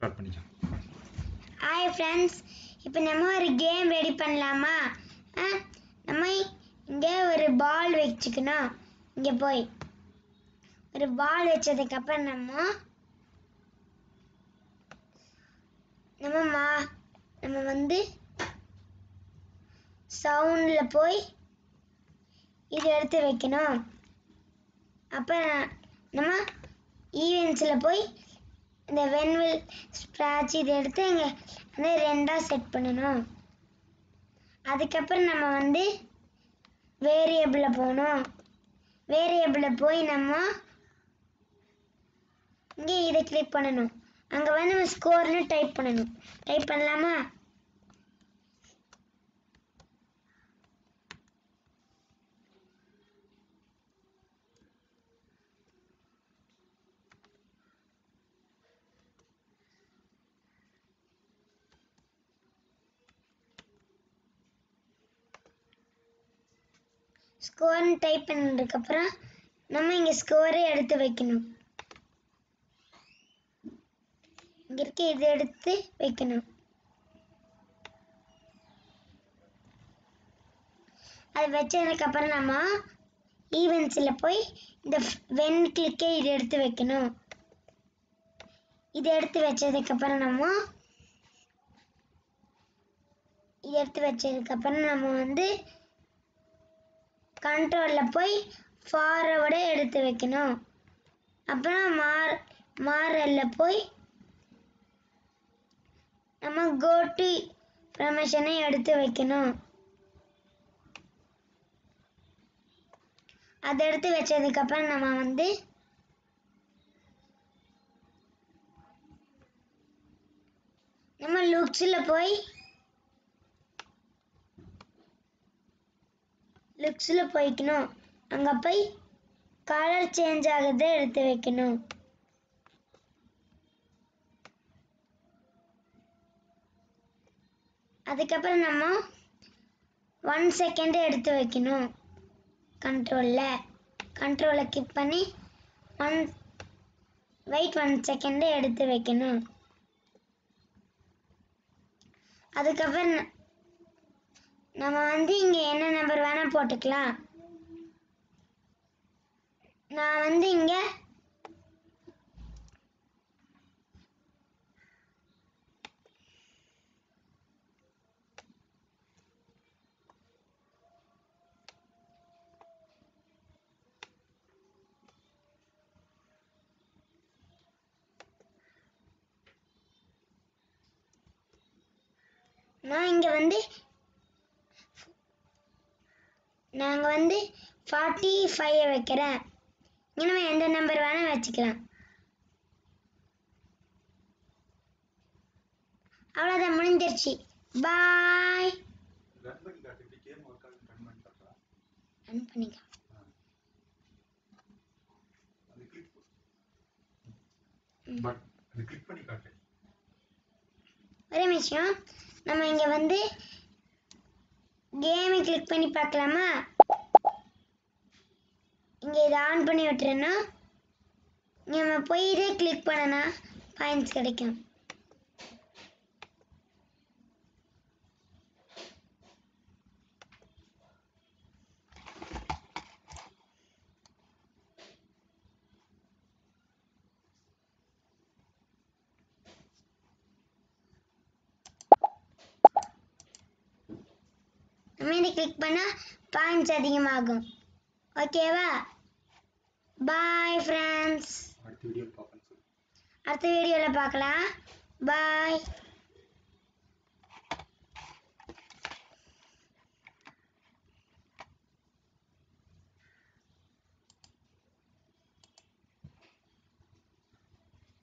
start பண்ணிக்கலாம் hi friends இப்போ நம்ம ஒரு கேம் ரெடி பண்ணலாமா ஆ நம்ம இங்கே ஒரு பால் வச்சுக்கணும் இங்கே போய் ஒரு பால் வச்சதுக்கப்புறம் நம்ம நம்ம மா நம்ம வந்து சவுண்டில் போய் இது எடுத்து வைக்கணும் அப்புறம் நம்ம ஈவெண்ட்ஸில் போய் இந்த வென்வில் ஸ்ப்ராட்ச் இதை எடுத்து இங்கே வந்து ரெண்டாக செட் பண்ணணும் அதுக்கப்புறம் நம்ம வந்து வேரியபிளில் போகணும் வேரியபிளில் போய் நம்ம இங்கே இதை கிளிக் பண்ணணும் அங்கே வந்து நம்ம ஸ்கோர்னு டைப் பண்ணணும் டைப் பண்ணலாமா ஸ்கோர்னு டைப் பண்ணதுக்கப்புறம் நம்ம இங்கே ஸ்கோரை எடுத்து வைக்கணும் இங்கே இருக்க இதை எடுத்து வைக்கணும் அது வச்சதுக்கப்புறம் நம்ம ஈவெண்ட்ஸில் போய் இந்த வென் கிளிக்கை இது எடுத்து வைக்கணும் இதை எடுத்து வச்சதுக்கப்புறம் நம்ம இது எடுத்து வச்சதுக்கப்புறம் நம்ம வந்து கண்ட்ரோலில் போய் ஃபார்வர்டை எடுத்து வைக்கணும் அப்புறம் மார் மாரலில் போய் நம்ம கோ டு ப்ரமோஷனை எடுத்து வைக்கணும் அதை எடுத்து வச்சதுக்கப்புறம் நம்ம வந்து நம்ம லுக்ஸில் போய் லுக்ஸில் போய்க்கணும் அங்கே போய் கலர் சேஞ்ச் ஆகுறதை எடுத்து வைக்கணும் அதுக்கப்புறம் நம்ம ஒன் செகண்ட் எடுத்து வைக்கணும் கண்ட்ரோலில் கண்ட்ரோலை கிளிக் பண்ணி ஒன் வெயிட் ஒன் செகண்டு எடுத்து வைக்கணும் அதுக்கப்புறம் ந- நம்ம வந்து இங்கே என்ன நம்பர் வேணால் போட்டுக்கலாம் நான் வந்து இங்கே நான் இங்கே வந்து நாங்கள் வந்து ஃபார்ட்டி ஃபைவ் வைக்கிறேன் இங்கே நம்ம எந்த நம்பர் வேணால் வச்சுக்கலாம் அவ்வளோதான் முடிஞ்சிருச்சு பாய் ரன் பண்ணி காட்டு இப்படி கேம் ஒர்க் ஆகுது ரன் பண்ணி காட்டுறா ரன் பண்ணிக்கலாம் அது கிளிக் பட் அது கிளிக் பண்ணி காட்டு ஒரே நிமிஷம் நம்ம இங்கே வந்து கேமை கிளிக் பண்ணி பார்க்கலாமா இங்கே இதை ஆன் பண்ணி விட்டுறேன்னா நம்ம போய் இதே கிளிக் பண்ணனா பாயிண்ட்ஸ் கிடைக்கும் நம்ம இதை கிளிக் பண்ணால் பாயிண்ட்ஸ் அதிகமாகும் ஓகேவா பாய் ஃப்ரெண்ட்ஸ் அடுத்த வீடியோ பார்ப்பேன்னு சொல்லு அடுத்த வீடியோவில் பார்க்கலாம் பாய்